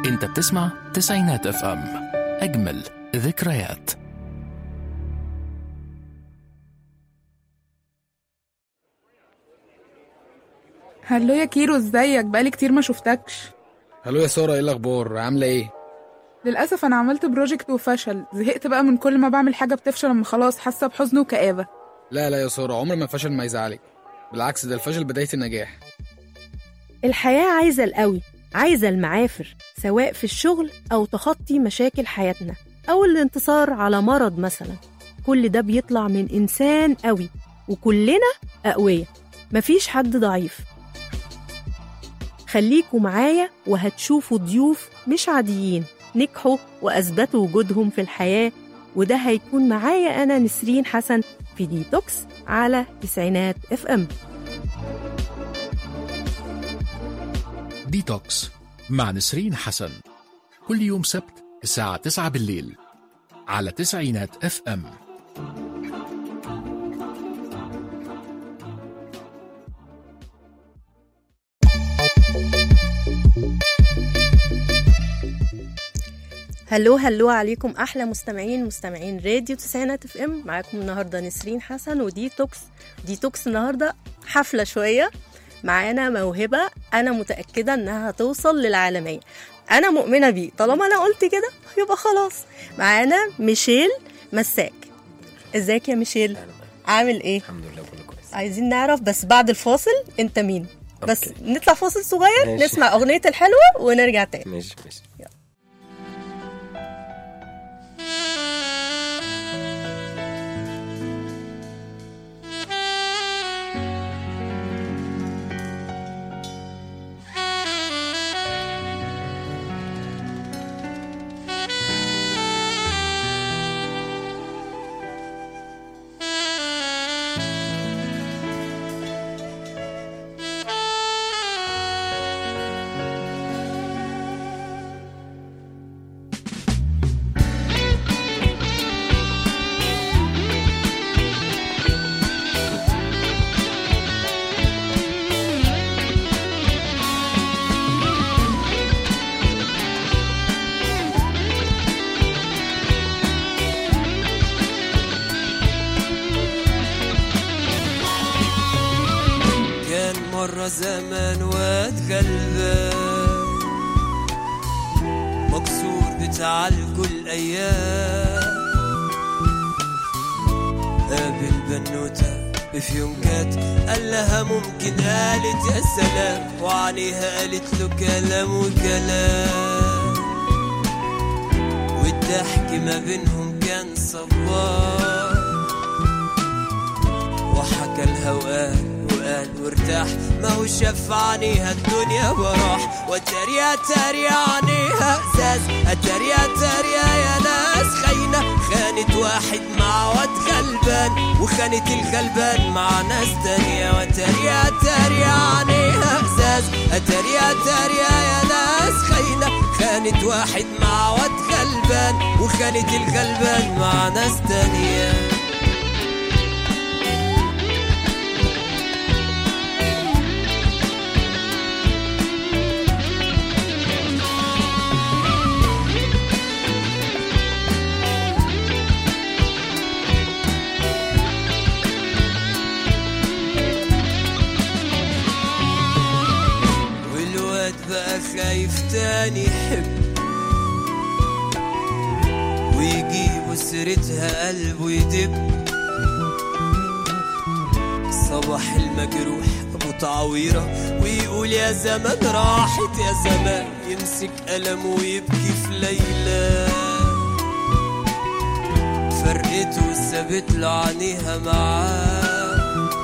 انت بتسمع تسعينات اف ام اجمل ذكريات هلو يا كيرو ازيك بقالي كتير ما شفتكش هلو يا سارة ايه الأخبار عاملة ايه؟ للأسف أنا عملت بروجكت وفشل زهقت بقى من كل ما بعمل حاجة بتفشل أما خلاص حاسة بحزن وكآبة لا لا يا سارة عمر ما فشل ما يزعلك بالعكس ده الفشل بداية النجاح الحياة عايزة القوي عايزة المعافر سواء في الشغل أو تخطي مشاكل حياتنا أو الانتصار على مرض مثلا كل ده بيطلع من إنسان قوي وكلنا أقوياء مفيش حد ضعيف خليكوا معايا وهتشوفوا ضيوف مش عاديين نجحوا وأثبتوا وجودهم في الحياة وده هيكون معايا أنا نسرين حسن في ديتوكس على تسعينات اف ام ديتوكس مع نسرين حسن كل يوم سبت الساعة 9 بالليل على تسعينات اف ام هلو هلو عليكم احلى مستمعين مستمعين راديو تسعينات اف ام معاكم النهارده نسرين حسن وديتوكس ديتوكس النهارده حفله شويه معانا موهبه انا متاكده انها هتوصل للعالميه انا مؤمنه بيه طالما انا قلت كده يبقى خلاص معانا ميشيل مساك ازيك يا ميشيل عامل ايه الحمد لله كله كويس عايزين نعرف بس بعد الفاصل انت مين بس أوكي. نطلع فاصل صغير ماشي. نسمع اغنيه الحلوه ونرجع تاني ماشي ماشي كان مرة زمان واد غلبان مكسور بتعالجه الأيام قابل بنوتة بفيونكات قال لها ممكن قالت يا سلام وعليها قالت له كلام وكلام والضحك ما بينهم كان صبار وحكى لها وقال وقال وارتاح ما هو شاف عينيها الدنيا براح وتريا تريا عينيها ازاز اتريا تريا يا ناس خاينة خانت واحد مع واد غلبان وخانت الغلبان مع ناس تانية وتريا تريا عينيها ازاز اتريا تريا يا ناس خاينة خانت واحد مع واد غلبان وخانت الغلبان مع ناس تانية والواد بقى خايف تاني يحب ويجيب سيرتها قلبه يدب صباح المجروح ابو تعويره ويقول يا زمان راحت يا زمان يمسك قلمه ويبكي في ليلى فرقته وسابت له عينيها معاه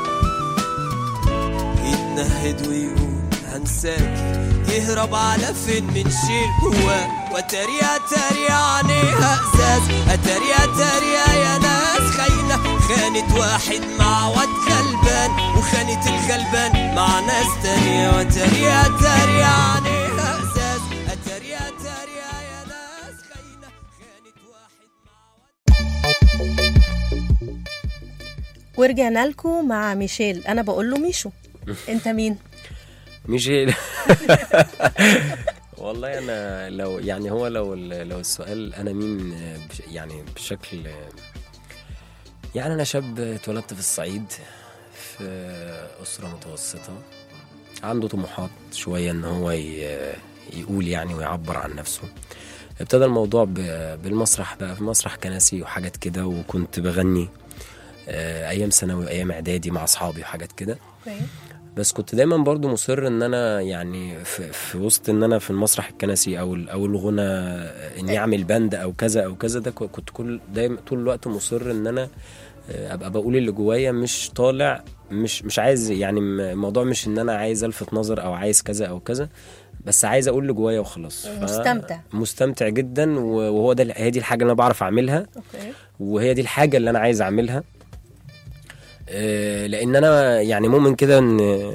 يتنهد ويقول هنساك يهرب على فين من شيل جواه وتريا تريا عينيها ازاز اتريا تريا يا ناس خاينة خانت واحد مع واد غلبان وخانت الغلبان مع ناس تانية وتريا تريا عينيها ازاز اتريا تريا يا ناس خاينة خانت واحد مع واد ورجعنا لكم مع ميشيل انا بقول له ميشو انت مين ميشيل والله انا لو يعني هو لو لو السؤال انا مين بش- يعني بشكل يعني انا شاب اتولدت في الصعيد في اسره متوسطه عنده طموحات شويه ان هو ي- يقول يعني ويعبر عن نفسه ابتدى الموضوع ب- بالمسرح بقى في مسرح كنسي وحاجات كده وكنت بغني آه، ايام ثانوي وايام اعدادي مع اصحابي وحاجات كده اوكي بس كنت دايما برضو مصر ان انا يعني في, في وسط ان انا في المسرح الكنسي او ال- او الغنى اني اعمل باند او كذا او كذا ده كنت كل دايما طول الوقت مصر ان انا آه، ابقى بقول اللي جوايا مش طالع مش مش عايز يعني م- الموضوع مش ان انا عايز الفت نظر او عايز كذا او كذا بس عايز اقول اللي جوايا وخلاص ف- مستمتع. مستمتع جدا وهو ده هي دي الحاجه اللي انا بعرف اعملها اوكي وهي دي الحاجه اللي انا عايز اعملها آه، لان انا يعني مؤمن كده ان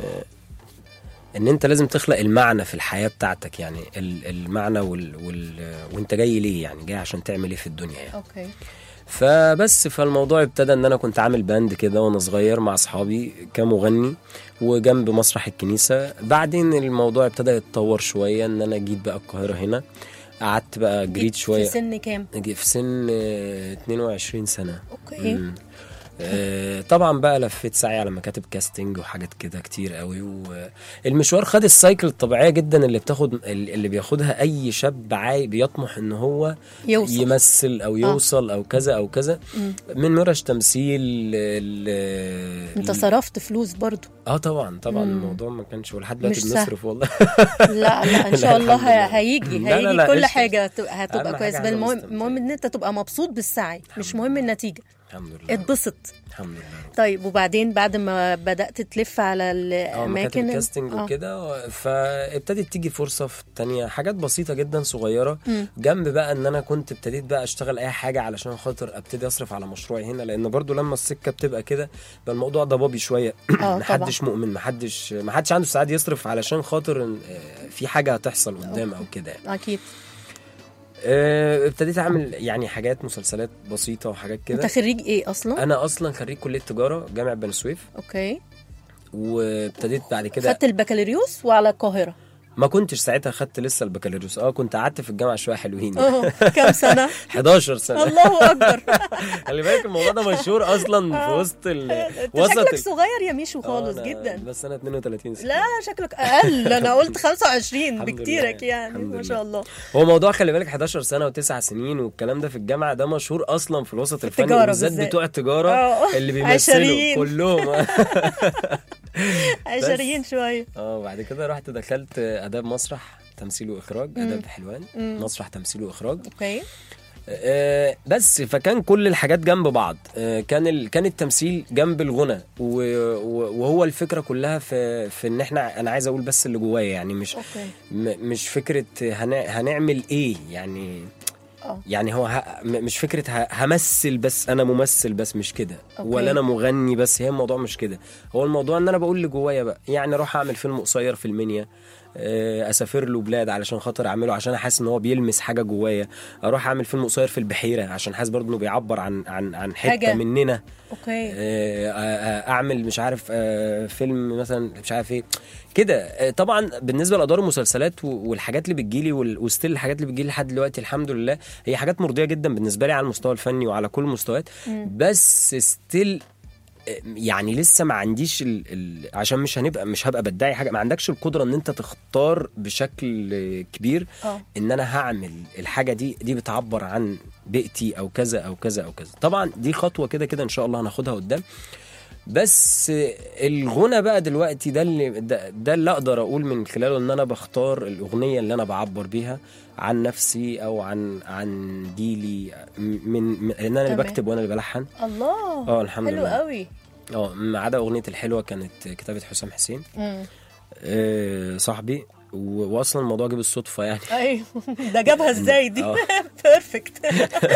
ان انت لازم تخلق المعنى في الحياه بتاعتك يعني ال- المعنى وال... وال... وانت جاي ليه يعني جاي عشان تعمل ايه في الدنيا يعني اوكي فبس فالموضوع ابتدى ان انا كنت عامل باند كده وانا صغير مع اصحابي كمغني وجنب مسرح الكنيسه بعدين الموضوع ابتدى يتطور شويه ان انا جيت بقى القاهره هنا قعدت بقى جريت شويه في سن كام في سن آه، 22 سنه اوكي مم. آه، طبعا بقى لفيت سعي على مكاتب كاستنج وحاجات كده كتير قوي والمشوار خد السايكل الطبيعيه جدا اللي بتاخد اللي بياخدها اي شاب عاي بيطمح ان هو يوصل. يمثل او يوصل او كذا او كذا من ورش تمثيل ل- انت ل- صرفت فلوس برضو اه طبعا طبعا الموضوع ما كانش ولحد دلوقتي مش سهل. بنصرف والله لا لا ان شاء لا، الله الحمد لله. ه- هيجي لا، لا، هيجي لا، كل قشطة. حاجه هتبقى- أهم هتبقى حاجة كويس إحنا المهم مستمتعين. المهم ان انت تبقى مبسوط بالسعي مش مهم النتيجه الحمد لله اتبسط الحمد لله طيب وبعدين بعد ما بدات تلف على اه مكاتب الاماكن الكاستنج آه. وكده فابتدت تيجي فرصه في التانية حاجات بسيطه جدا صغيره جنب بقى ان انا كنت ابتديت بقى اشتغل اي حاجه علشان خاطر ابتدي اصرف على مشروعي هنا لان برضو لما السكه بتبقى كده بقى الموضوع ضبابي شويه اه محدش مؤمن محدش محدش عنده سعاده يصرف علشان خاطر إن، آه، في حاجه هتحصل قدام او كده يعني. اكيد آه، ابتديت اعمل يعني حاجات مسلسلات بسيطه وحاجات انت كده خريج ايه اصلا انا اصلا خريج كليه تجاره جامعه بني سويف اوكي وابتديت بعد كده خدت البكالوريوس وعلى القاهره ما كنتش ساعتها خدت لسه البكالوريوس اه كنت قعدت في الجامعه شويه حلوين اه كام سنه 11 سنه الله اكبر خلي بالك الموضوع ده مشهور اصلا في وسط ال انت وسط شكلك ال- صغير يا ميشو آه، خالص أنا- جدا بس انا 32 سنه لا شكلك اقل انا قلت 25 الحمد بكتيرك لله، يعني الحمد ما شاء لله. الله هو موضوع خلي بالك 11 سنه و9 سنين والكلام ده في الجامعه ده مشهور اصلا في الوسط الفني التجارة بالذات بالذات. بتوع التجاره آه. اللي بيمثلوا عشريين. كلهم عشرين شويه اه وبعد كده رحت دخلت اداب مسرح تمثيل واخراج اداب حلوان مسرح تمثيل واخراج اوكي آه، بس فكان كل الحاجات جنب بعض آه، كان ال... كان التمثيل جنب الغنى و... و- وهو الفكره كلها في في ان احنا انا عايز اقول بس اللي جوايا يعني مش اوكي م... مش فكره هن... هنعمل ايه يعني اه يعني هو ه... م- مش فكره ه... همثل بس انا ممثل بس مش كده أوكي. ولا انا مغني بس هي الموضوع مش كده هو الموضوع ان انا بقول اللي جوايا بقى يعني اروح اعمل فيلم قصير في المنيا آه، اسافر له بلاد علشان خاطر اعمله عشان حاسس ان هو بيلمس حاجه جوايا اروح اعمل فيلم قصير في البحيره عشان حاسس برضه انه بيعبر عن عن عن حته حاجة. مننا اوكي آه، آه، اعمل مش عارف آه، فيلم مثلا مش عارف ايه كده آه، طبعا بالنسبه لادوار المسلسلات و- والحاجات اللي بتجيلي وال- وستيل الحاجات اللي بتجيلي لحد دلوقتي الحمد لله هي حاجات مرضيه جدا بالنسبه لي على المستوى الفني وعلى كل المستويات بس ستيل يعني لسه ما عنديش ال... ال... عشان مش هنبقى مش هبقى بدعي حاجه ما عندكش القدره ان انت تختار بشكل كبير اه ان انا هعمل الحاجه دي دي بتعبر عن بيئتي او كذا او كذا او كذا طبعا دي خطوه كده كده ان شاء الله هناخدها قدام بس الغنى بقى دلوقتي ده اللي ده, ده اللي اقدر اقول من خلاله ان انا بختار الاغنيه اللي انا بعبر بيها عن نفسي او عن عن جيلي من, من لان انا اللي تمام. بكتب وانا اللي بلحن الله اه الحمد حلو لله قوي اه ما عدا اغنيه الحلوه كانت كتابه حسام حسين مم. آه صاحبي و- واصلا الموضوع جه بالصدفه يعني ايوه ده جابها ازاي دي آه. بيرفكت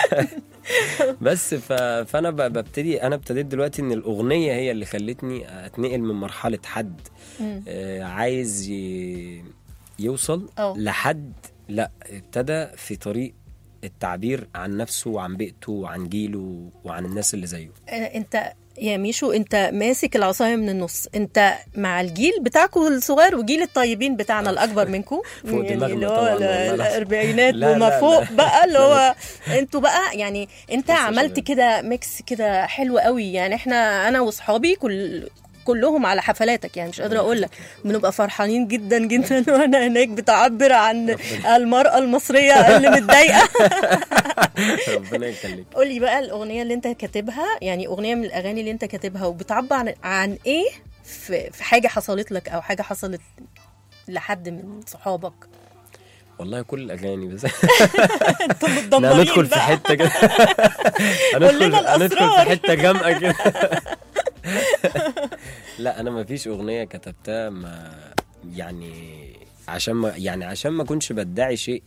بس ف... فانا ب... ببتدي انا ابتديت دلوقتي ان الاغنيه هي اللي خلتني اتنقل من مرحله حد آه عايز ي... يوصل أه. لحد لا ابتدى في طريق التعبير عن نفسه وعن بيئته وعن جيله وعن الناس اللي زيه انت يا ميشو انت ماسك العصايه من النص انت مع الجيل بتاعكم الصغير وجيل الطيبين بتاعنا الاكبر منكم فوق دماغنا اللي هو طبعاً، ال- والله. الاربعينات لا، وما لا، فوق لا. بقى اللي هو انتوا بقى يعني انت لسه عملت شباب. كده ميكس كده حلو قوي يعني احنا انا واصحابي كل كلهم على حفلاتك يعني مش قادره اقول لك بنبقى فرحانين جدا جدا وانا هناك بتعبر عن المراه المصريه اللي متضايقه ربنا يخليك قولي بقى الاغنيه اللي انت كاتبها يعني اغنيه من الاغاني اللي انت كاتبها وبتعبر عن, عن ايه في, في حاجه حصلت لك او حاجه حصلت لحد من صحابك والله كل الاغاني بس انتوا إحنا متدمرين هندخل في بقى. حته كده قول هندخل لنا هندخل في الأسرار. حته جامقه كده لا انا ما فيش اغنيه كتبتها ما يعني عشان ما يعني عشان ما كنتش بدعي شيء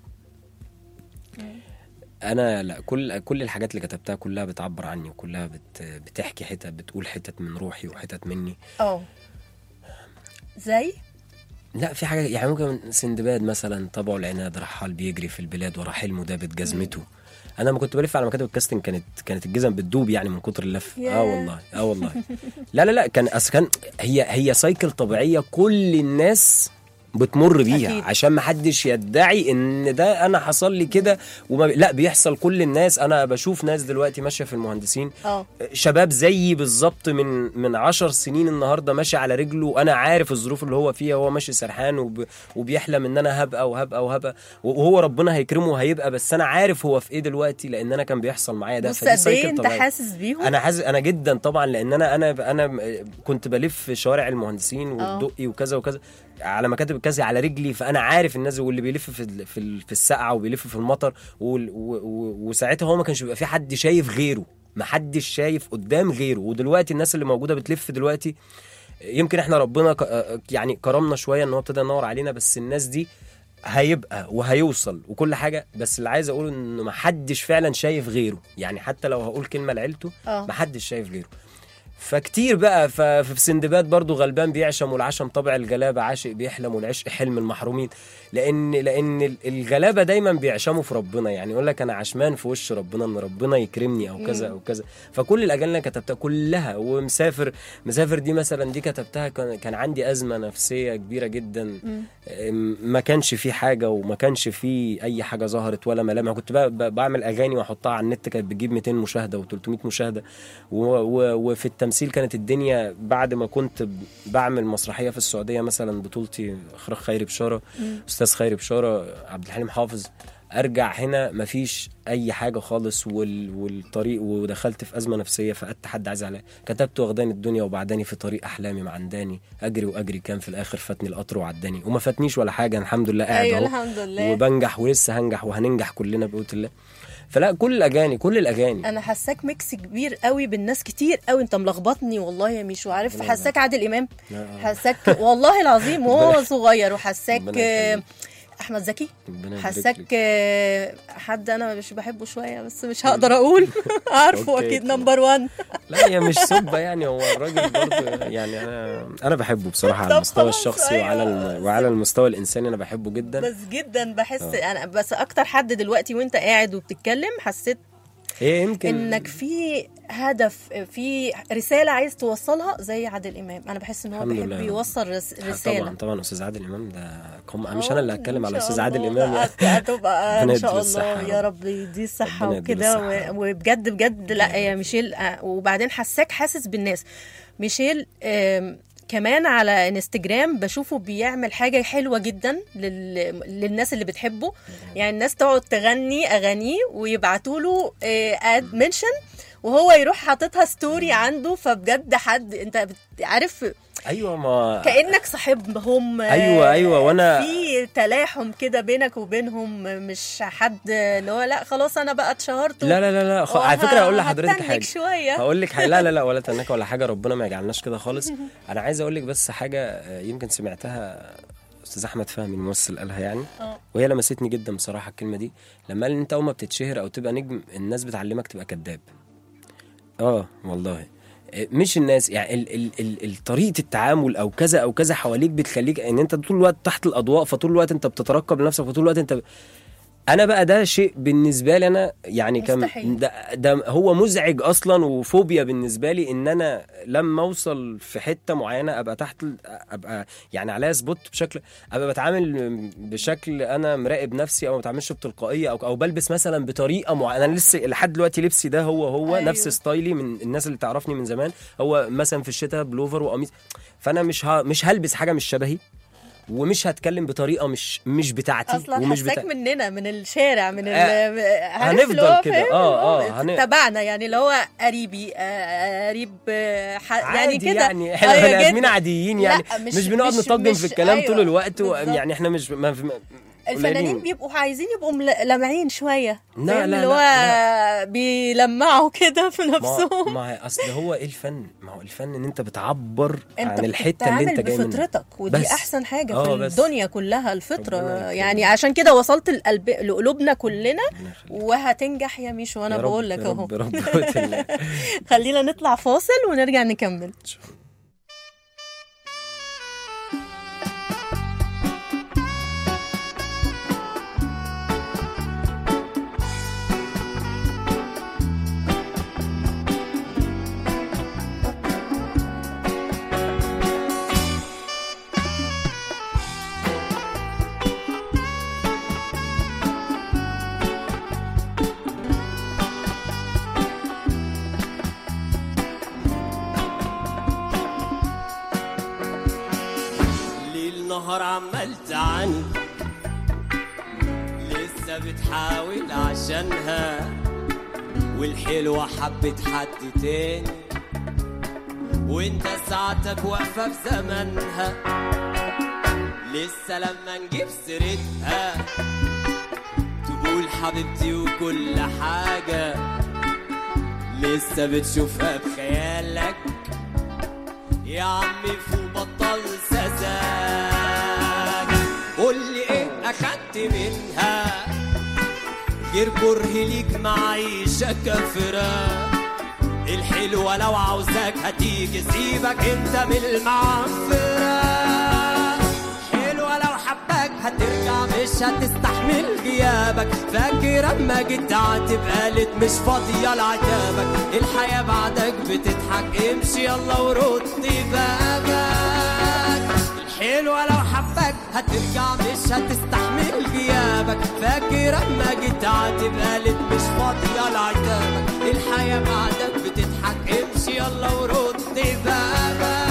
انا لا كل كل الحاجات اللي كتبتها كلها بتعبر عني وكلها بت بتحكي حتت بتقول حتت من روحي وحتت مني اه زي لا في حاجه يعني ممكن سندباد مثلا طبعه العناد رحال بيجري في البلاد ورا حلمه دابت جزمته انا لما كنت بلف على مكاتب الكاستنج كانت كانت الجزم بتدوب يعني من كتر اللف ياه. اه والله اه والله لا لا لا كان اصل كان هي هي سايكل طبيعيه كل الناس بتمر بيها أكيد. عشان ما حدش يدعي ان ده انا حصل لي كده وما لا بيحصل كل الناس انا بشوف ناس دلوقتي ماشيه في المهندسين اه شباب زيي بالظبط من من عشر سنين النهارده ماشي على رجله وانا عارف الظروف اللي هو فيها وهو ماشي سرحان وب... وبيحلم ان انا هبقى وهبقى وهبقى وهو ربنا هيكرمه وهيبقى بس انا عارف هو في ايه دلوقتي لان انا كان بيحصل معايا ده بص فدي قد سايكل ايه انت طبيعية. حاسس بيهم انا حاسس انا جدا طبعا لان انا انا انا كنت بلف في شوارع المهندسين والدقي وكذا وكذا على مكاتب الكذا على رجلي فانا عارف الناس واللي بيلف في ال- في ال- في السقعه وبيلف في المطر وال- و- و- وساعتها هو ما كانش بيبقى في حد شايف غيره ما حدش شايف قدام غيره ودلوقتي الناس اللي موجوده بتلف دلوقتي يمكن احنا ربنا ك- يعني كرمنا شويه ان هو ابتدى ينور علينا بس الناس دي هيبقى وهيوصل وكل حاجه بس اللي عايز اقوله انه ما حدش فعلا شايف غيره يعني حتى لو هقول كلمه لعيلته اه ما حدش شايف غيره فكتير بقى ف- في سندباد برضو غلبان بيعشم والعشم طبع الجلابه عاشق بيحلم والعشق حلم المحرومين لان لان ال- الغلابه دايما بيعشموا في ربنا يعني يقول لك انا عشمان في وش ربنا ان ربنا يكرمني او كذا او كذا فكل الاجيال اللي أنا كتبتها كلها ومسافر مسافر دي مثلا دي كتبتها كان كان عندي ازمه نفسيه كبيره جدا أم، ما كانش في حاجه وما كانش في اي حاجه ظهرت ولا ملامح كنت بقى ب- بعمل اغاني واحطها على النت كانت بتجيب 200 مشاهده و300 مشاهده و و وفي التمثيل كانت الدنيا بعد ما كنت ب- بعمل مسرحيه في السعوديه مثلا بطولتي اخراج خيري بشاره استاذ خيري بشاره عبد الحليم حافظ ارجع هنا مفيش اي حاجه خالص وال... والطريق ودخلت في ازمه نفسيه فقدت حد عايز عليا كتبت واخداني الدنيا وبعداني في طريق احلامي معنداني اجري واجري كان في الاخر فاتني القطر وعداني وما فاتنيش ولا حاجه الحمد لله قاعد ايوه اهو الحمد لله وبنجح ولسه هنجح وهننجح كلنا بقوه الله فلا كل الاغاني كل الاغاني انا حاساك ميكس كبير قوي بالناس كتير قوي انت ملخبطني والله يا ميشو عارف لا، حاساك عادل امام لا، حاساك والله العظيم وهو صغير وحاساك ربنا يخليك. احمد زكي ربنا يبارك حاساك لك. آه، حد انا مش بحبه شويه بس مش هقدر اقول عارفه أوكي، اكيد طبعا. نمبر 1 لا هي مش سبه يعني هو الراجل برضه يعني انا انا بحبه بصراحه على طب المستوى خلاص، الشخصي أيوة. وعلى الم... وعلى المستوى الانساني انا بحبه جدا بس جدا بحس انا بس اكتر حد دلوقتي وانت قاعد وبتتكلم حسيت هي يمكن انك في هدف في رساله عايز توصلها زي عادل امام انا بحس ان هو الحمد بيحب لله. يوصل رس... طبعا رساله طبعا استاذ عادل امام ده قم... مش انا اللي هتكلم على إن شاء استاذ عادل الله امام هت- هتبقى ربنا ان شاء يديله الصحة الله يا يا رب. رب يديه الصحه ربنا يديله وكده الصحة يا و- رب. وبجد بجد لا يا ميشيل آه، وبعدين حساك حاسس بالناس ميشيل آم، كمان على انستجرام بشوفه بيعمل حاجه حلوه جدا لل... للناس اللي بتحبه يعني الناس تقعد تغني اغانيه ويبعتوا له اد منشن وهو يروح حاططها ستوري عنده فبجد حد انت بت- عارف ايوه ما كانك صاحبهم أيوة، أيوة، وأنا- في تلاحم كده بينك وبينهم مش حد اللي هو لا خلاص انا بقى اتشهرت لا لا لا لا خ... على فكره هقول لحضرتك هتنك حاجه شويه هقول لك حاجه لا لا لا ولا تنك ولا حاجه ربنا ما يجعلناش كده خالص انا عايز اقول لك بس حاجه آه، يمكن سمعتها استاذ احمد فهمي الممثل قالها يعني اه. وهي لمستني جدا بصراحه الكلمه دي لما قال ان انت اول ما بتتشهر او تبقى نجم الناس بتعلمك تبقى كذاب اه والله آه، مش الناس يعني ال ال ال ال- طريقه التعامل او كذا او كذا حواليك بتخليك ان انت طول الوقت تحت الاضواء فطول الوقت انت بتترقب لنفسك فطول الوقت انت ب... انا بقى ده شيء بالنسبه لي انا يعني كان مستحيل. ده, ده هو مزعج اصلا وفوبيا بالنسبه لي ان انا لما اوصل في حته معينه ابقى تحت ال- ابقى يعني عليا سبوت بشكل ابقى بتعامل بشكل انا مراقب نفسي او ما بتعاملش بتلقائيه او او بلبس مثلا بطريقه معينه انا لسه لحد دلوقتي لبسي ده هو هو أيوه. أيوه. نفس ستايلي من الناس اللي تعرفني من زمان هو مثلا في الشتاء بلوفر وقميص فانا مش ه... مش هلبس حاجه مش شبهي ومش هتكلم بطريقه مش مش بتاعتي اصلا ومش حساك مننا من الشارع من ال آه، عارف هنفضل اللي هو كده. فاهم؟ آه، آه، هن- تبعنا يعني اللي هو قريبي آه، قريب آه، ح- يعني عادي كده يعني احنا أيوة بني ادمين جداً. عاديين لا، يعني مش- مش, بنقعد مش- نطقم مش- في الكلام أيوة، طول الوقت و... بالظبط. يعني احنا مش ما ما- الفنانين قليلين. بيبقوا عايزين يبقوا مل- لامعين شويه لا، فاهم؟ لا، اللي هو لا، بيلمعوا كده في ما نفسهم ما هي اصل هو ايه الفن ما هو الفن ان انت بتعبر انت عن الحته اللي انت بتتعامل جاي منها بفطرتك ودي بس. احسن حاجه آه، في بس. الدنيا كلها الفطره ربنا يكرمك. يعني عشان كده وصلت القلب لقلوبنا كلنا ربنا يخليك. وهتنجح يا ميشو وانا يا رب، بقول لك يا اهو رب رب قوة الله. خلينا نطلع فاصل ونرجع نكمل إن شاء الله. ليل نهار عمال تعاني لسه بتحاول عشانها والحلوة حبت حد تاني وانت ساعتك واقفة في زمنها لسه لما نجيب سيرتها تقول حبيبتي وكل حاجة لسه بتشوفها بخيالك يا عمي فوق بطل سذاج قول لي ايه اخدت منها غير كره ليك معيشة كافرة الحلوة لو عاوزاك هتيجي سيبك انت من المعفرة حلوة لو حباك هترجع مش هتستحمل غيابك فاكر اما جيت عاتب قالت مش فاضية لعتابك الحياة بعدك بتضحك امشي يلا ورد بابك الحلوة لو حباك هترجع مش هتستحمل غيابك فاكر اما جيت عاتب قالت مش فاضية لعتابك الحياة بعدك بتضحك امشي يلا ورد بابك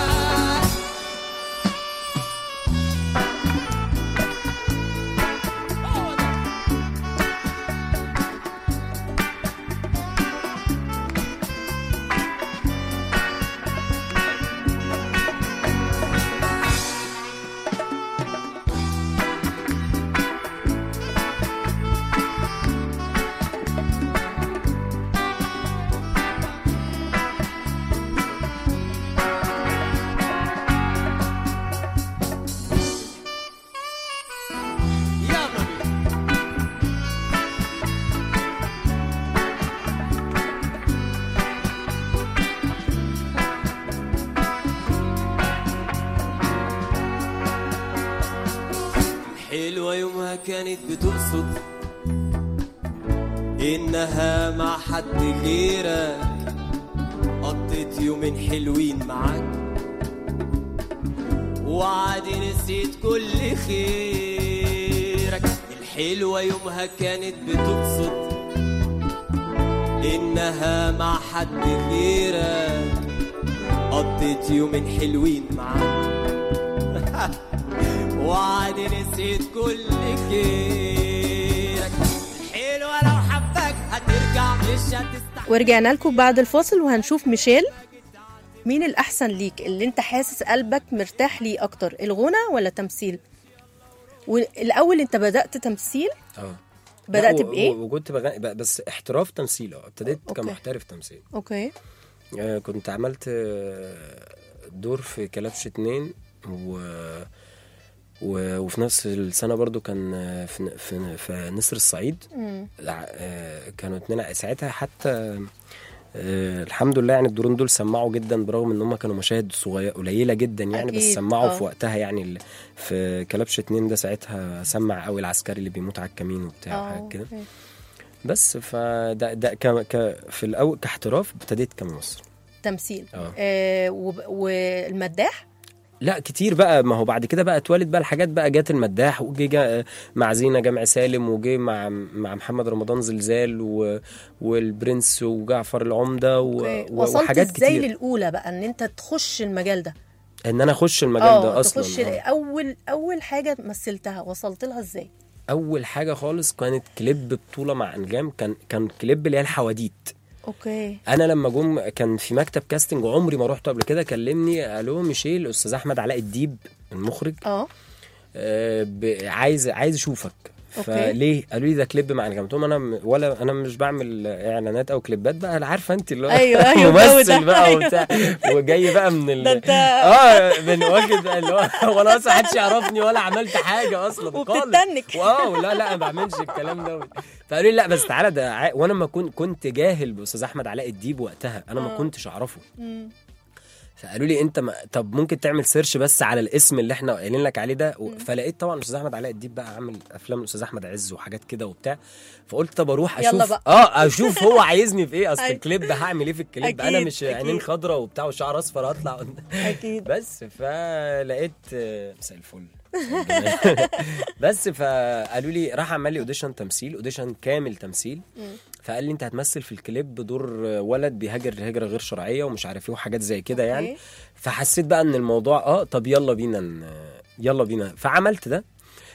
يلا بينا حلوة يومها كانت بتقصد إنها مع حد غيرك قضيت يومين حلوين معاك وعادي نسيت كل خيرك الحلوة يومها كانت بتقصد إنها مع حد غيرك قضيت يومين حلوين معاك وعادي نسيت كل خيرك الحلوة لو حبك هترجع مش هتستحمل ورجعنا لكم بعد الفاصل وهنشوف ميشيل مين الأحسن ليك اللي انت حاسس قلبك مرتاح ليه أكتر الغنى ولا تمثيل والأول انت بدأت تمثيل اه بدأت لا، و- بإيه؟ و- وكنت بغني ب- بس احتراف تمثيل اه ابتديت أوكي. كمحترف تمثيل أوكي آه، كنت عملت آه، دور في كلبش اتنين و... و... وفي نفس السنة برضو كان آه، في, في, في نسر الصعيد مم. ع- آه، كانوا اتنين ساعتها حتى آه الحمد لله يعني الدورين دول سمعوا جدا برغم ان هم كانوا مشاهد صغيره قليله جدا يعني بس أكيد، سمعوا آه. في وقتها يعني ال- في كلبش اتنين ده ساعتها سمع قوي العسكري اللي بيموت على الكمين وبتاع اه حاجه كده أوكي. بس فده ده ك ك في الاول كاحتراف ابتديت كممثل تمثيل آه. آه وب- والمداح لا كتير بقى ما هو بعد كده بقى اتولد بقى الحاجات بقى جات المداح وجي جا مع زينه جمع سالم وجي مع مع محمد رمضان زلزال و والبرنس وجعفر العمده و أوكي. و- وصلت وحاجات ازاي كتير للاولى بقى ان انت تخش المجال ده ان انا اخش المجال اه ده اصلا تخش آه. اول اول حاجه مثلتها وصلت لها ازاي اول حاجه خالص كانت كليب بطوله مع انغام كان كان كليب اللي هي الحواديت اوكي انا لما جم كان في مكتب كاستنج عمري ما رحت قبل كده كلمني الو ميشيل استاذ احمد علاء الديب المخرج اه آه، ب- عايز عايز اشوفك أوكي. فليه قالوا لي ده كليب مع انغام قلت لهم انا م- ولا انا مش بعمل اعلانات او كليبات بقى أنا عارفه انت اللي هو أيوة، أيوة، الجو ده. ممثل بقى أيوة. وبتاع وجاي بقى من ال... ده أنت- اه من واخد بقى اللي هو وانا اصلا محدش يعرفني ولا عملت حاجه اصلا خالص وبتتنك. واو لا لا ما بعملش الكلام ده فقالوا لي لا بس تعالى ده ع- وانا ما كنت كنت جاهل باستاذ احمد علاء الديب وقتها انا ما آه. كنتش اعرفه مم. فقالوا لي انت ما... طب ممكن تعمل سيرش بس على الاسم اللي احنا قايلين لك عليه ده و... فلقيت طبعا الاستاذ احمد علاء الديب بقى عامل افلام الاستاذ احمد عز وحاجات كده وبتاع فقلت طب اروح يلا اشوف بقى. اه اشوف هو عايزني في ايه اصل أيوة. الكليب هعمل ايه في الكليب أكيد، انا مش أكيد. عينين خضراء وبتاع وشعر اصفر هطلع اكيد بس فلقيت آه، مساء الفل بس فقالوا لي راح عمل لي اوديشن تمثيل اوديشن كامل تمثيل فقال لي انت هتمثل في الكليب دور ولد بيهاجر هجره غير شرعيه ومش عارف ايه وحاجات زي كده يعني أوكي. فحسيت بقى ان الموضوع اه طب يلا بينا ن- يلا بينا فعملت ده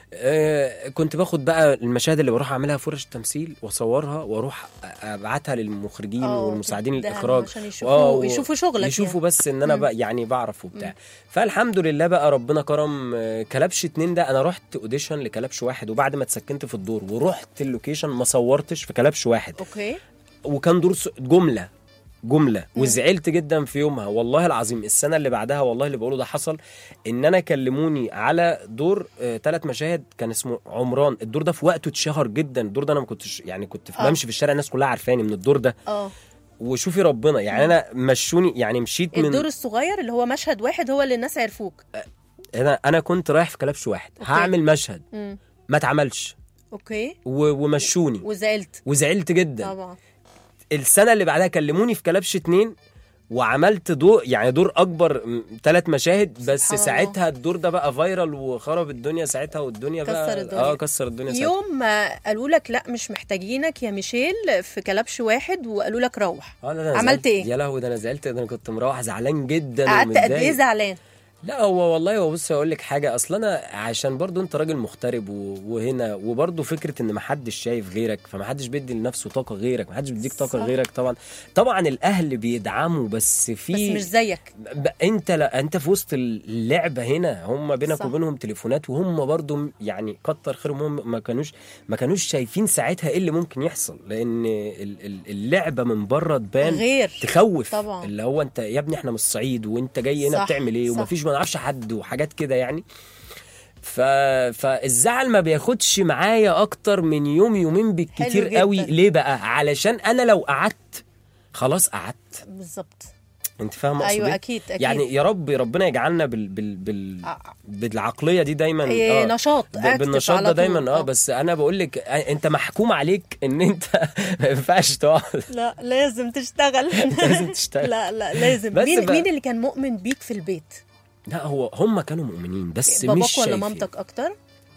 آه كنت باخد بقى المشاهد اللي بروح اعملها في ورش التمثيل واصورها واروح ابعتها للمخرجين آه، والمساعدين ده الاخراج عشان آه، يشوفوا و- يشوفوا شغلك يشوفوا يعني. بس ان انا مم. بقى يعني بعرف وبتاع فالحمد لله بقى ربنا كرم آه، كلبش اتنين ده انا رحت اوديشن لكلبش واحد وبعد ما اتسكنت في الدور ورحت اللوكيشن ما صورتش في كلبش واحد اوكي وكان دور س- جمله جمله وزعلت جدا في يومها والله العظيم السنه اللي بعدها والله اللي بقوله ده حصل ان انا كلموني على دور ثلاث مشاهد كان اسمه عمران الدور ده في وقته اتشهر جدا الدور ده انا ما كنتش يعني كنت في آه. بمشي في الشارع الناس كلها عارفاني من الدور ده اه وشوفي ربنا يعني انا مشوني يعني مشيت من الدور الصغير اللي هو مشهد واحد هو اللي الناس عرفوك انا انا كنت رايح في كلبش واحد أوكي. هعمل مشهد مم. ما اتعملش اوكي و- ومشوني وزعلت وزعلت جدا طبعا السنه اللي بعدها كلموني في كلبش اتنين وعملت دور يعني دور اكبر ثلاث مشاهد بس سبحان الله. ساعتها الدور ده بقى فايرال وخرب الدنيا ساعتها والدنيا بقى كسر الدنيا. اه كسر الدنيا ساعتها يوم ما قالوا لك لا مش محتاجينك يا ميشيل في كلبش واحد وقالوا لك روح اه لا ده أنا عملت زعلت. ايه؟ يا لهوي ده انا زعلت ده انا كنت مروح زعلان جدا قعدت قد ومتضايق. ايه زعلان لا هو والله هو بص اقول لك حاجه اصل انا عشان برضو انت راجل مغترب و- وهنا وبرضو فكره ان محدش شايف غيرك فمحدش بيدي لنفسه طاقه غيرك محدش بيديك طاقه صح. غيرك طبعا طبعا الاهل بيدعموا بس في بس مش زيك ب- انت لا انت في وسط اللعبه هنا هم بينك صح. وبينهم تليفونات وهم برضو م- يعني كتر خيرهم هم ما كانوش ما كانوش شايفين ساعتها ايه اللي ممكن يحصل لان ال- ال- اللعبه من بره تبان غير تخوف طبعا. اللي هو انت يا ابني احنا من الصعيد وانت جاي هنا صح، بتعمل ايه صح. ومفيش ما نعرفش حد وحاجات كده يعني ف... فالزعل ما بياخدش معايا اكتر من يوم يومين بالكتير جدا. قوي ليه بقى علشان انا لو قعدت خلاص قعدت بالظبط انت فاهم اقصد ايوه ايه؟ اكيد اكيد يعني يا رب ربنا يجعلنا بال بال بال آه. بالعقليه دي دايما إيه، آه، نشاط ب- active بالنشاط على ده طول. دايما اه آه. بس انا بقول لك آه، انت محكوم عليك ان انت ما ينفعش تقعد لا لازم تشتغل لازم تشتغل. لا لا لازم بس مين بقى- مين اللي كان مؤمن بيك في البيت لا هو هم كانوا مؤمنين بس باباك مش ولا شايفين. مامتك اكتر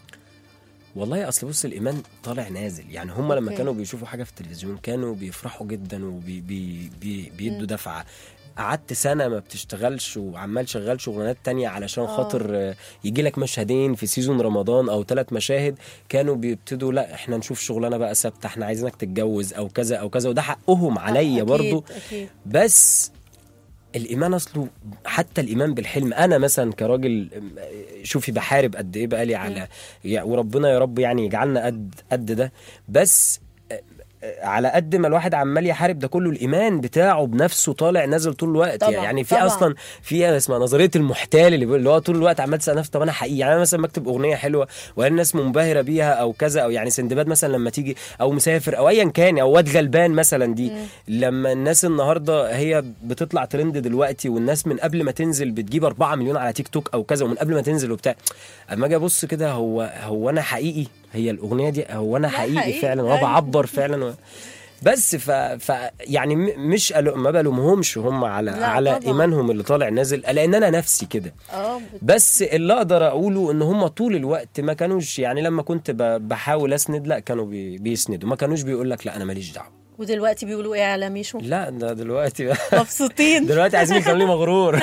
والله اصل بص الايمان طالع نازل يعني هم لما أوكي. كانوا بيشوفوا حاجه في التلفزيون كانوا بيفرحوا جدا وبي بي بي بيدوا دفعه قعدت سنه ما بتشتغلش وعمال شغال شغلانات تانية علشان آه. خاطر يجي لك مشهدين في سيزون رمضان او ثلاث مشاهد كانوا بيبتدوا لا احنا نشوف شغلانه بقى ثابته احنا عايزينك تتجوز او كذا او كذا وده حقهم عليا أكيد، برضو اكيد بس الايمان اصله حتى الايمان بالحلم انا مثلا كراجل شوفي بحارب قد ايه بقالي على يا- وربنا يا رب يعني يجعلنا قد قد ده بس على قد ما الواحد عمال يحارب ده كله الايمان بتاعه بنفسه طالع نازل طول الوقت طبعاً، يعني في طبعاً. اصلا في اسمها نظريه المحتال اللي بيقول- اللي هو طول الوقت عمال تسال نفسك طب انا حقيقي يعني انا مثلا بكتب اغنيه حلوه ولا الناس منبهره بيها او كذا او يعني سندباد مثلا لما تيجي او مسافر او ايا كان او واد غلبان مثلا دي لما الناس النهارده هي بتطلع ترند دلوقتي والناس من قبل ما تنزل بتجيب 4 مليون على تيك توك او كذا ومن قبل ما تنزل وبتاع اما اجي ابص كده هو هو انا حقيقي هي الاغنيه دي هو انا لا، حقيقي, حقيقي، فعلا أيوة. وبعبر فعلا و... بس ف... ف يعني م- مش ألو... ما بلومهمش هم على لا، على طبعاً. ايمانهم اللي طالع نازل لان انا نفسي كده اه بس اللي اقدر اقوله ان هم طول الوقت ما كانوش يعني لما كنت ب... بحاول اسند لا كانوا بي... بيسندوا ما كانوش بيقول لك لا انا ماليش دعوه ودلوقتي بيقولوا ايه على ميشو لا ده دلوقتي مبسوطين دلوقتي عايزين يخلوني مغرور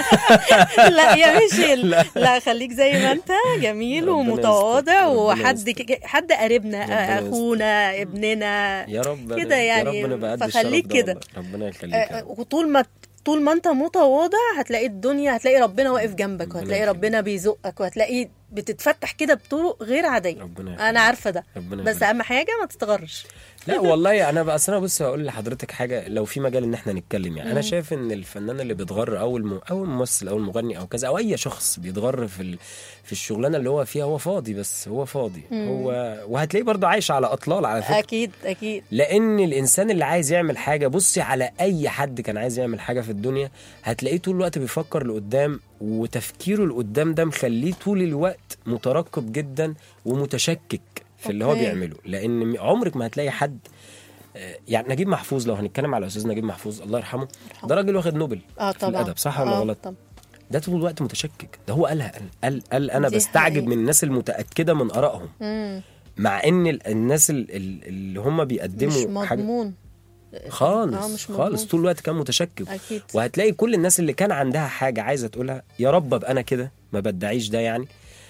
لا يا ميشيل لا خليك زي ما انت جميل ربنا ومتواضع يستر، ربنا وحد يستر. ك- حد قريبنا ربنا يستر. اخونا ابننا يا رب كده يعني، يا رب نبقى قد فخليك الشرف ده كده. والله. ربنا يخليك يا آه، رب. وطول ما طول ما انت متواضع هتلاقي الدنيا هتلاقي ربنا واقف جنبك ربنا وهتلاقي يخليك. ربنا بيزقك وهتلاقي بتتفتح كده بطرق غير عاديه ربنا انا يخليك. عارفه ده ربنا بس يخليك. اهم حاجه ما تستغرش لا والله انا بقى أصل انا بص هقول لحضرتك حاجه لو في مجال ان احنا نتكلم يعني انا شايف ان الفنان اللي بيتغر او الم... او الممثل او المغني او كذا او اي شخص بيتغر في ال... في الشغلانه اللي هو فيها هو فاضي بس هو فاضي هو وهتلاقيه برضه عايش على اطلال على فكره اكيد اكيد لان الانسان اللي عايز يعمل حاجه بصي على اي حد كان عايز يعمل حاجه في الدنيا هتلاقيه طول الوقت بيفكر لقدام وتفكيره لقدام ده مخليه طول الوقت مترقب جدا ومتشكك في اللي هو أوكي. بيعمله لان عمرك ما هتلاقي حد آه، يعني نجيب محفوظ لو هنتكلم على استاذ نجيب محفوظ الله يرحمه ده راجل واخد نوبل اه في طبعا الادب صح ولا آه، غلط طبعا. ده طول الوقت متشكك ده هو قالها قال قال, قال انا دي بستعجب حقيقة. من الناس المتاكده من ارائهم مم. مع ان ال- الناس ال- ال- اللي هم مش بيقدموا حاجه مضمون خالص آه، مش خالص مضمون. طول الوقت كان متشكك اكيد وهتلاقي كل الناس اللي كان عندها حاجه عايزه تقولها يا رب ابقى انا كده ما بدعيش ده يعني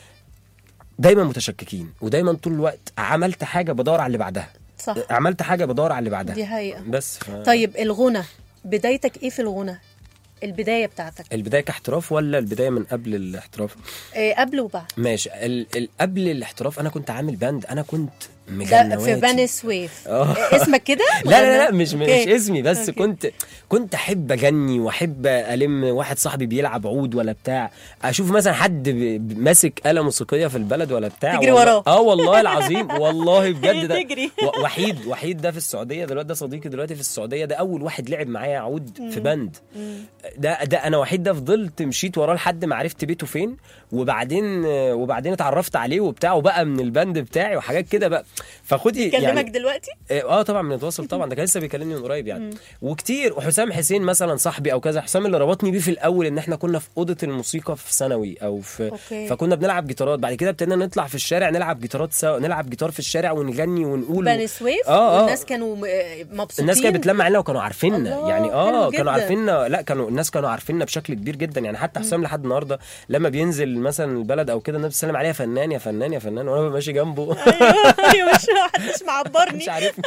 دايما متشككين ودايما طول الوقت عملت حاجه بدور على اللي بعدها صح عملت حاجه بدور على اللي بعدها دي حقيقه بس ف... طيب الغنى بدايتك ايه في الغنى البدايه بتاعتك البدايه كاحتراف ولا البدايه من قبل الاحتراف إيه قبل وبعد ماشي ال... ال... قبل الاحتراف انا كنت عامل باند انا كنت ده مغنواتي في بني سويف آه. إيه اسمك كده لا لا لا ولا- مش مش أوكي. اسمي بس أوكي. كنت كنت احب اغني واحب الم واحد صاحبي بيلعب عود ولا بتاع اشوف مثلا حد ب- ب- ماسك آلة موسيقية في البلد ولا بتاع تجري والله- وراه. اه والله العظيم والله بجد ده تجري. و- وحيد وحيد ده في السعودية دلوقتي ده صديقي دلوقتي في السعودية ده اول واحد لعب معايا عود في بند ده ده انا وحيد ده فضلت مشيت وراه لحد ما عرفت بيته فين وبعدين وبعدين اتعرفت عليه وبتاع وبقى من البند بتاعي وحاجات كده بقى فخدي كلمك يعني دلوقتي اه طبعا بنتواصل طبعا ده كان لسه بيكلمني من قريب يعني وكتير وحسام حسين مثلا صاحبي او كذا حسام اللي ربطني بيه في الاول ان احنا كنا في اوضه الموسيقى في ثانوي او في أوكي. فكنا بنلعب جيتارات بعد كده ابتدينا نطلع في الشارع نلعب جيتارات سوا نلعب جيتار في الشارع ونغني ونقول بني سويف اه اه والناس كانوا م- آه، مبسوطين الناس كانت بتلمع علينا وكانوا عارفيننا الله، يعني حلو اه جداً. كانوا عارفيننا لا كانوا الناس كانوا عارفيننا بشكل كبير جدا يعني حتى حسام لحد النهارده لما بينزل مثلا البلد او كده الناس بتسلم عليه يا فنان يا فنان يا فنان وانا ببقى ماشي جنبه ايوه مش محدش معبرني مش عارفني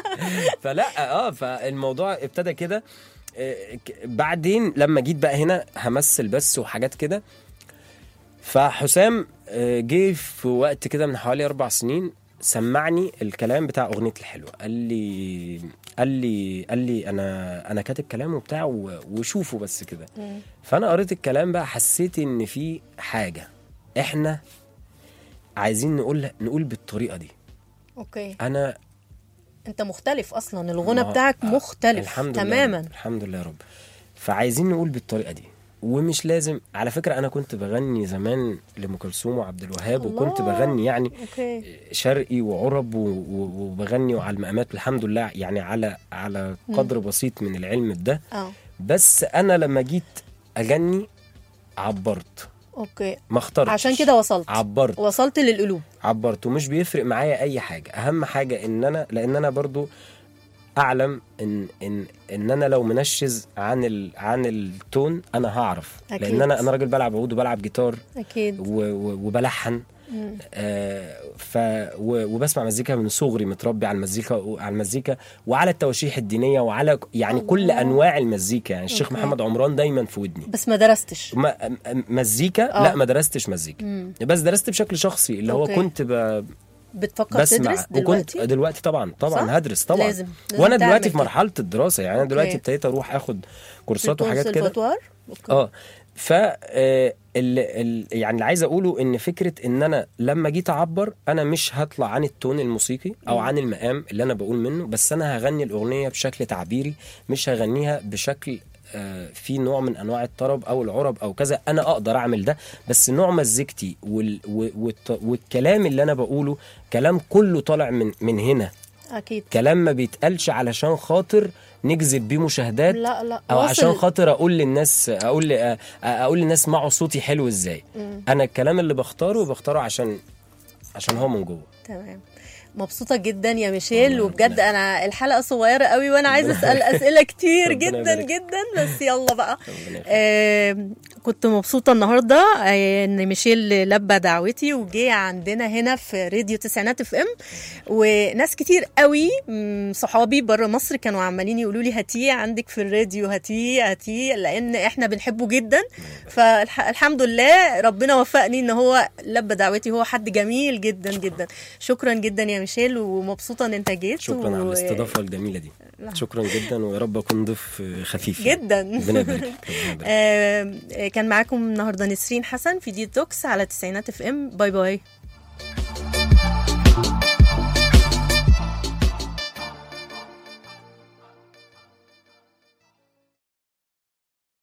فلا اه فالموضوع ابتدى كده آه، ك- بعدين لما جيت بقى هنا همثل بس وحاجات كده فحسام آه، جه في وقت كده من حوالي اربع سنين سمعني الكلام بتاع اغنيه الحلوه قال لي قال لي قال لي انا انا كاتب كلام وبتاع و- وشوفه بس كده فانا قريت الكلام بقى حسيت ان في حاجه احنا عايزين نقول نقول بالطريقه دي اوكي انا انت مختلف اصلا الغنى ما- بتاعك آه، مختلف الحمد لله تماما رب. الحمد لله يا رب فعايزين نقول بالطريقه دي ومش لازم على فكره انا كنت بغني زمان لام كلثوم وعبد الوهاب وكنت الله. بغني يعني اوكي شرقي وعرب و- و- وبغني وعلى المقامات الحمد لله يعني على على قدر بسيط من العلم بده اه بس انا لما جيت اغني عبرت اوكي ما اخترتش عشان كده وصلت عبرت وصلت للقلوب عبرت ومش بيفرق معايا اي حاجه اهم حاجه ان انا لان انا برضو اعلم ان ان ان انا لو منشز عن ال عن التون انا هعرف أكيد. لان انا انا راجل بلعب عود وبلعب جيتار اكيد و- و- وبلحن آه ف و- وبسمع مزيكا من صغري متربي على المزيكا على المزيكا وعلى التواشيح الدينيه وعلى يعني كل الله. انواع المزيكا يعني الشيخ أوكي. محمد عمران دايما في ودني بس ما درستش ما م- مزيكا آه. لا ما درستش مزيكا بس درست بشكل شخصي اللي هو أوكي. كنت ب... بتفكر تدرس وكنت دلوقتي دلوقتي طبعا طبعا صح؟ هدرس طبعا لازم- لازم وانا تعمل دلوقتي في كده. مرحله الدراسه يعني انا دلوقتي أوكي. ابتديت اروح اخد في كورسات وحاجات كده الكونسرفاتوار؟ أوكي. اه ف آه، ال ال يعني اللي عايز اقوله ان فكره ان انا لما جيت اعبر انا مش هطلع عن التون الموسيقي او عن المقام اللي انا بقول منه بس انا هغني الاغنيه بشكل تعبيري مش هغنيها بشكل آه، في نوع من انواع الطرب او العرب او كذا انا اقدر اعمل ده بس نوع مزيكتي وال و- والت- والكلام اللي انا بقوله كلام كله طالع من من هنا اكيد كلام ما بيتقالش علشان خاطر نجذب بيه مشاهدات لا لا او واصل. عشان خاطر اقول للناس اقول ل- اقول للناس اسمعوا صوتي حلو ازاي انا الكلام اللي بختاره بختاره عشان عشان هو من جوه تمام مبسوطة جدا يا ميشيل الله وبجد ربنا انا الحلقة صغيرة قوي وانا عايزة اسأل اسئلة كتير ربنا جدا يبارك. جدا بس يلا بقى ربنا يخليك. آه كنت مبسوطة النهاردة آه ان ميشيل لبى دعوتي وجه عندنا هنا في راديو تسعينات اف ام وناس كتير قوي مم، صحابي بره مصر كانوا عمالين يقولوا لي هاتيه عندك في الراديو هاتيه هاتيه لان احنا بنحبه جدا فالحمد لله ربنا وفقني ان هو لبى دعوتي هو حد جميل جدا جدا شكرا جدا يا ميشيل ومبسوطة ان انت جيت شكرا على و- الاستضافه الجميله دي شكرا جدا ويا رب اكون ضيف خفيف جدا ربنا يبارك ربنا يبارك. آه، كان معاكم النهارده نسرين حسن في دي توكس على تسعينات اف ام باي باي